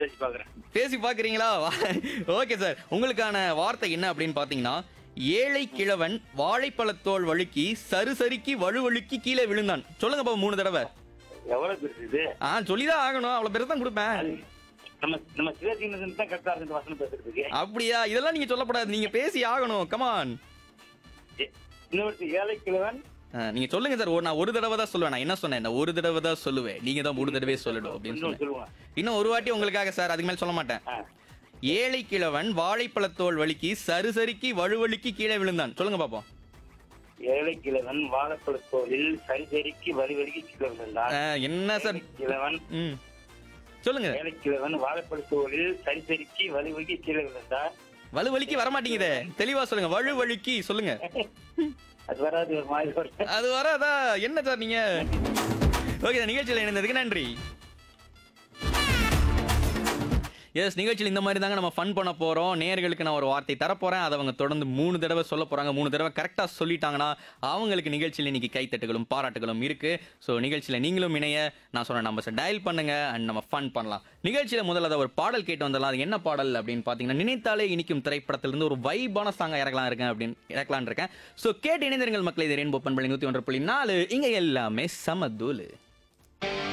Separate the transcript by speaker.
Speaker 1: பேசி பாக்குறேன்
Speaker 2: பேசி பாக்குறீங்களா ஓகே சார் உங்களுக்கான வார்த்தை என்ன அப்படின்னு பாத்தீங்கன்னா ஏழை கிழவன் வாழைப்பழத்தோல் வழுக்கி சருசரிக்கு வழுவழுக்கி கீழே விழுந்தான் சொல்லுங்க பாப்போம் மூணு தடவை
Speaker 1: எவ்வளவு பெருசு இது
Speaker 2: ஆ சொல்லிதான் ஆகணும் அவ்வளவு பெருசு தான் கொடுப்பேன்
Speaker 1: அது நம்ம நம்ம சிவஜீனன் தான் கரெக்டா இருக்கு இந்த வசனம் பேசுறதுக்கு
Speaker 2: அப்படியா இதெல்லாம் நீங்க சொல்லக்கூடாது நீங்க பேசி ஆகணும் கமான்
Speaker 1: ஏ- இன்னொருத்தி ஏழை கிழவன்
Speaker 2: நீங்க சொல்லுங்க சார் ஒரு நான் ஒரு தடவை தான் சொல்லுவேன் நான் என்ன சொன்னேன் நான் ஒரு தடவை தான் சொல்லுவேன் நீங்க தான் மூணு தடவை சொல்லணும் அப்படின்னு
Speaker 1: இன்னொன்னு
Speaker 2: சொன்னேன்
Speaker 1: சொல்லுவேன்
Speaker 2: இன்னும் ஒரு வாட்டி உங்களுக்காக சார் அதுக்கு மேல சொல்ல மாட்டேன்
Speaker 1: ஆ.
Speaker 2: ஏழை கிழவன் வாழைப்பழத்தோல் வழுக்கி சருசரிக்கு வழுவழுக்கி கீழே விழுந்தான் சொல்லுங்க பாப்போம்
Speaker 1: ஏழை கிழவன் வாழைப்பழத்தோலில் சரிசரிக்கு வலி வலிக்கு கீழே விழுந்தான்
Speaker 2: ஆ, என்ன சார்
Speaker 1: ஏழை கிழவன்
Speaker 2: ம் சொல்லுங்க
Speaker 1: ஏழை கிழவன் வாழைப்பழத்தோலில் சரிசரிக்கு வலி வலிக்கு கீழே விழுந்தான்
Speaker 2: வலு வலிக்கு வர மாட்டேங்குதே தெளிவா சொல்லுங்க வலு வழுக்கி சொல்லுங்க
Speaker 1: அது வராது ஒரு மாதிரி வரும்.
Speaker 2: அது வராதா என்ன சார் நீங்க ஓகே நிகழ்ச்சியில் இணைந்ததுக்கு நன்றி எஸ் நிகழ்ச்சியில் இந்த மாதிரி தாங்க நம்ம ஃபன் பண்ண போறோம் நேர்களுக்கு நான் ஒரு வார்த்தை தரப்போறேன் அதை அவங்க தொடர்ந்து மூணு தடவை சொல்ல போறாங்க மூணு தடவை கரெக்டா சொல்லிட்டாங்கன்னா அவங்களுக்கு நிகழ்ச்சியில் இன்னைக்கு கைத்தட்டுகளும் பாராட்டுகளும் இருக்கு ஸோ நிகழ்ச்சியில் நீங்களும் இணைய நான் சொன்ன நம்பர்ஸை டயல் பண்ணுங்க அண்ட் நம்ம ஃபன் பண்ணலாம் நிகழ்ச்சியில் முதல்ல அதை ஒரு பாடல் கேட்டு வந்துடலாம் அது என்ன பாடல் அப்படின்னு பார்த்தீங்கன்னா நினைத்தாலே இனிக்கும் திரைப்படத்திலிருந்து ஒரு வைபான சாங்கா இறக்கலாம் இருக்கேன் அப்படின்னு இறக்கலான் இருக்கேன் ஸோ கேட்டு இணைந்திருங்கள் மக்களை இது ரெயின்போ பண்பளி நூற்றி ஒன்று புள்ளி நாலு இங்கே எல்லாமே சமதூலு